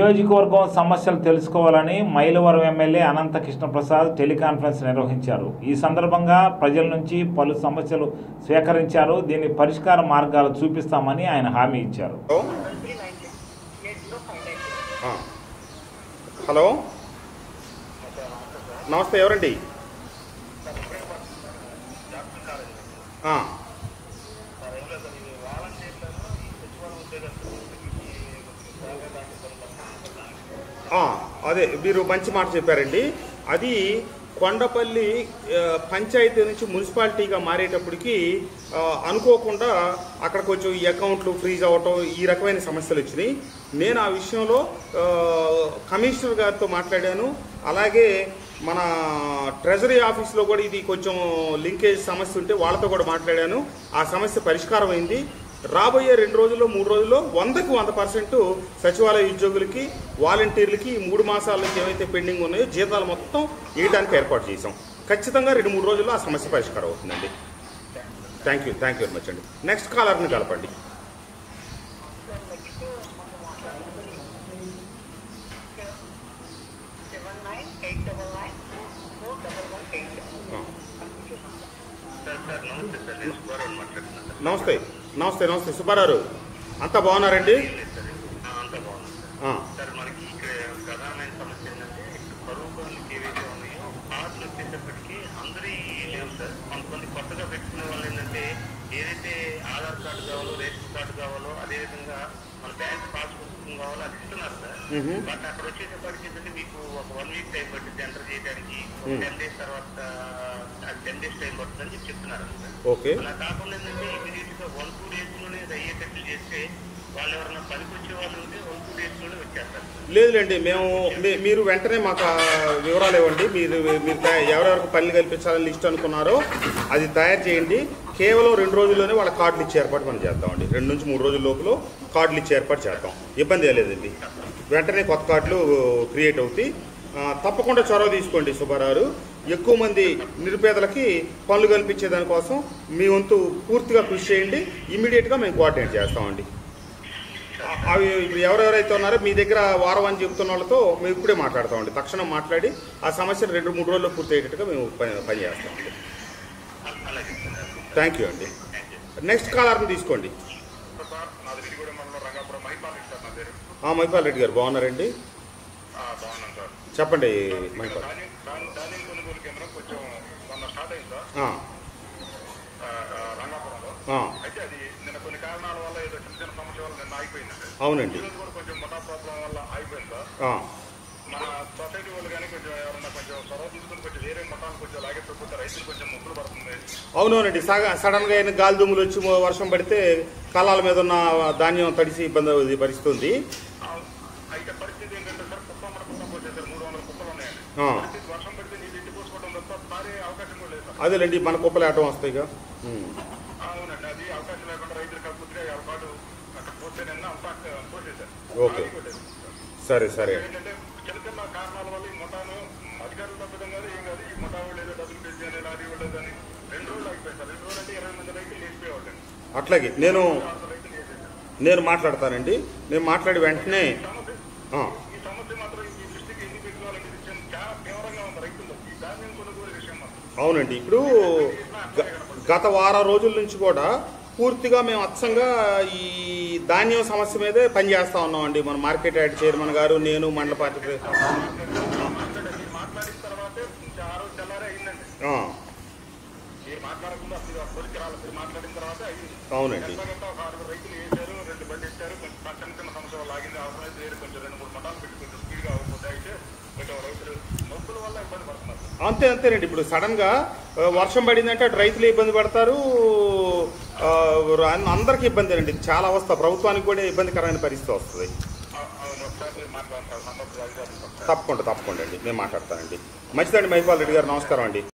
నియోజకవర్గం సమస్యలు తెలుసుకోవాలని మైలవరం ఎమ్మెల్యే అనంత కృష్ణప్రసాద్ టెలికాన్ఫరెన్స్ నిర్వహించారు ఈ సందర్భంగా ప్రజల నుంచి పలు సమస్యలు స్వీకరించారు దీని పరిష్కార మార్గాలు చూపిస్తామని ఆయన హామీ ఇచ్చారు హలో ఆ. హలో నమస్తే ఎవరండి ఆ. ఆ, అదే మీరు మంచి మాట చెప్పారండి అది కొండపల్లి ఆ, పంచాయతీ నుంచి మున్సిపాలిటీగా మారేటప్పటికి ఆ, అనుకోకుండా అక్కడ కొంచెం ఈ అకౌంట్లు ఫ్రీజ్ అవ్వటం ఈ రకమైన సమస్యలు వచ్చినాయి నేను ఆ విషయంలో ఆ, కమిషనర్ గారితో మాట్లాడాను అలాగే మన ట్రెజరీ ఆఫీస్లో కూడా ఇది కొంచెం లింకేజ్ సమస్య ఉంటే వాళ్ళతో కూడా మాట్లాడాను ఆ సమస్య పరిష్కారం అయింది రాబోయే రెండు రోజుల్లో మూడు రోజుల్లో వందకు వంద పర్సెంట్ సచివాలయ ఉద్యోగులకి వాలంటీర్లకి ఈ మూడు మాసాల నుంచి ఏవైతే పెండింగ్ ఉన్నాయో జీతాలు మొత్తం ఇవ్వడానికి ఏర్పాటు చేశాం ఖచ్చితంగా రెండు మూడు రోజుల్లో ఆ సమస్య పరిష్కారం అవుతుందండి thank you thank you very much అండి నెక్స్ట్ కాలర్ని కలపండి seven nine eight double nine four double one eight. ఆ. సార్ సార్ నమస్తే సార్ నేను సుబ్బారావు మాట్లాడుతున్నాను సార్ నమస్తే నమస్తే నమస్తే సుబ్బారావు అంతా బాగున్నారండి లేదు సార్ ఆ, అంతా బాగుంది సార్ ఆ, సార్ మనకి ఇక్కడ ప్రధానమైన సమస్య ఏంటంటే ఇక్కడ కరువు పనులకి ఏవైతే ఉన్నాయో కార్డులు వచ్చేటప్పటికి అందరి లేవు సార్ కొంతమంది కొత్తగా పెట్టుకునే వాళ్ళు ఏంటంటే ఏదైతే ఆధార్ కార్డు కావాలో రేషన్ కార్డు కావాలో అదేవిధంగా మన బ్యాంక్ పాస్బుక్ కావాలో అది ఇస్తున్నారు సార్ మ్హూ. బట్ అక్కడ వచ్చేటప్పటికి ఏంటంటే మీకు ఒక వన్ వీక్ టైం పట్టింది ఎంటర్ చేయడానికి మ్. టెన్ డేస్ తర్వాత టెన్ డేస్ టైం పడుతుందని చెప్పి చెప్తున్నారు సార్ ఓకే అలా కాకుండా ఏంటంటే ఇమీడియట్ గా వన్ టూ డేస్ లోనే ఇది అయ్యేటట్లు చేస్తే వాళ్ళు ఎవరైనా పనికి వచ్చే వాళ్ళు ఉంటే వన్ టూ డేస్ లోనే వచ్చేస్తారు లేదులేండి మేము మీ- మీరు వెంటనే మాకు ఆ వివరాలు ఇవ్వండి మీరు మీరు తయా- ఎవరెవరికి పనులు కల్పించాలని లిస్ట్ అనుకున్నారో అది తయారు చేయండి కేవలం రెండు రోజుల్లోనే వాళ్ళ కార్డులు ఇచ్చే ఏర్పాటు మనం చేద్దామండి రెండు నుంచి మూడు రోజుల లోపల కార్డులు ఇచ్చే ఏర్పాటు చేద్దాం ఇబ్బంది ఏం లేదండి వెంటనే కొత్త కార్డులు క్రియేట్ అవుతాయి ఆ, తప్పకుండా చొరవ తీసుకోండి సుబ్బారావు ఎక్కువ మంది నిరుపేదలకి పనులు కల్పించే దానికోసం మీ వంతు పూర్తిగా కృషి చేయండి ఇమీడియట్గా మేము కోఆర్డినేట్ చేస్తామండి అవి ఇప్పుడు ఎవరెవరైతే ఉన్నారో మీ దగ్గర వారం అని చెబుతున్న వాళ్ళతో మేము ఇప్పుడే మాట్లాడతామండి తక్షణం మాట్లాడి ఆ సమస్యను రెండు మూడు రోజుల్లో పూర్తి అయ్యేటట్టుగా మేము పని పని చేస్తామండి అలాగే సార్ థ్యాంక్ యూ అండి నెక్స్ట్ కాలర్ని తీసుకోండి సార్ నాది విడిగూడ మండలం రంగాపురం మైపాల్ సార్ నా పేరు ఆ, మైపాల్ రెడ్డి గారు బాగున్నారండి బాగున్నాను సార్ చెప్పండి మైపాల్ ధాన్యం ధాన్యం ధాన్యం కొనుగోలు కేంద్రం కొంచెం మొన్న స్టార్ట్ అయింది సార్ ఆ, ఆ, ఆ, రంగాపురంలో ఆ, అయితే అది నిన్న కొన్ని కారణాల వల్ల ఏదో చిన్న చిన్న సమస్య వల్ల నిన్న ఆగిపోయిందండి అవునండి ఈరోజు కూడా కొంచెం మొటా ప్రాబ్లం వల్ల ఆగిపోయింది సార్ ఆ, మన సొసైటీ వాళ్ళు కానీ కొంచెం ఎవరన్నా కొంచెం చొరవ తీసుకుని కొంచెం వేరే మఠాలు కొంచెం లాగే పెట్టుకుంటే రైతులు కొంచెం ముక్కులు పడుతుంది అవునవునండి సగ సడన్గా అయిన గాలి దుమ్ములు వచ్చి మో- వర్షం పడితే కళ్ళాల మీద ఉన్న ధాన్యం తడిసి ఇబ్బంది పరిస్థితుంది ఆ- అయితే పరిస్థితి ఏంటంటే సార్ కుప్ప మన కుప్ప పోసేసారు మూడు వందల కుప్పలు ఉన్నాయండి ఆ. పరిస్థితి వర్షం పడితే నీళ్ళు ఎట్టి పోసుకోవడం తప్ప పారే అవకాశం కూడా లేదు సార్ అదేలేండి మన కుప్పలు ఆటం వస్తాయిగా ఉమ్. అవునండి అది అవకాశం లేకుండా రైతులు కలుపుతుంటే పాటు అక్కడ పోతే నిన్న అంతా పోసేసారు ఓకే. అది కూడా లేదు. సరే సరే ఏంటంటే చిన్న చిన్న కారణాల వల్ల ఈ ముఠాను అధికారులు తప్పడం కాదు ఏం కాదు ఈ ముఠా వాళ్ళు ఏదో డబ్బులు పెంచి అని లారీ వాళ్ళు అని రెండు రోజులు ఆగిపోయారు సార్ రెండు రోజులు అంటే ఇరవై మంది రైతులు లేచిపోయేవాళ్ళండి అట్లాగే నేను ఆరు రైతులు వేసేసారు నేను మాట్లాడతానండి నేను మాట్లాడి వెంటనే ఆ, ఈ సమస్య మాత్రం ఈ దృష్టికి ఎన్ని పెట్టుకోవాలనే విషయం చాలా తీవ్రంగా ఉంది రైతుల్లో ఈ ధాన్యం కొనుగోలు విషయం మాత్రం అవునండి ఇప్పుడు గ- గత వారం రోజుల నుంచి కూడా పూర్తిగా మేము అచ్చంగా ఈ ధాన్యం సమస్య మీదే పనిచేస్తా ఉన్నామండి మన మార్కెట్ యాడ్ చైర్మన్ గారు నేను మండల పార్టీ ప్రె- మాట్లాడండి మీరు మాట్లాడిన తర్వాతే ఆ రోజు తెల్లారే అయిందండి ఆ, మీరు మాట్లాడకుండా అసలు ఆ పొలికి రాలేదు మీరు మాట్లాడిన తర్వాత అయింది అవునండి ఎట్లాగంటే ఒక ఆరుగురు రైతులు వేశారు రెండు బండి ఇచ్చారు కొంచెం చిన్న చిన్న సమస్య వల్ల ఆగింది అవసరమైతే వేరే కొంచెం రెండు మూడు మఠాలు పెట్టి కొంచెం స్పీడ్గా అవ్వకపోతే అయితే కొంచెం రైతులు నొప్పుల వల్ల ఇబ్బంది పడుతున్నారు అంతే అంతేనండి ఇప్పుడు సడన్ గా ఆ, వర్షం పడిందంటే అటు రైతులు ఇబ్బంది పడతారు ఆ, అన్- అందరికీ ఇబ్బంది అండి చాలా అవస్థ ప్రభుత్వానికి కూడా ఇబ్బందికరమైన పరిస్థితి వస్తుంది ఆ- అవును ఒకసారి మీరు మాట్లాడతారు సంబంధించిన అధికారులు తప్పకుండా తప్పకుండా అండి నేను మాట్లాడతానండి మంచిదండి మైపాల్ రెడ్డి గారు నమస్కారం అండి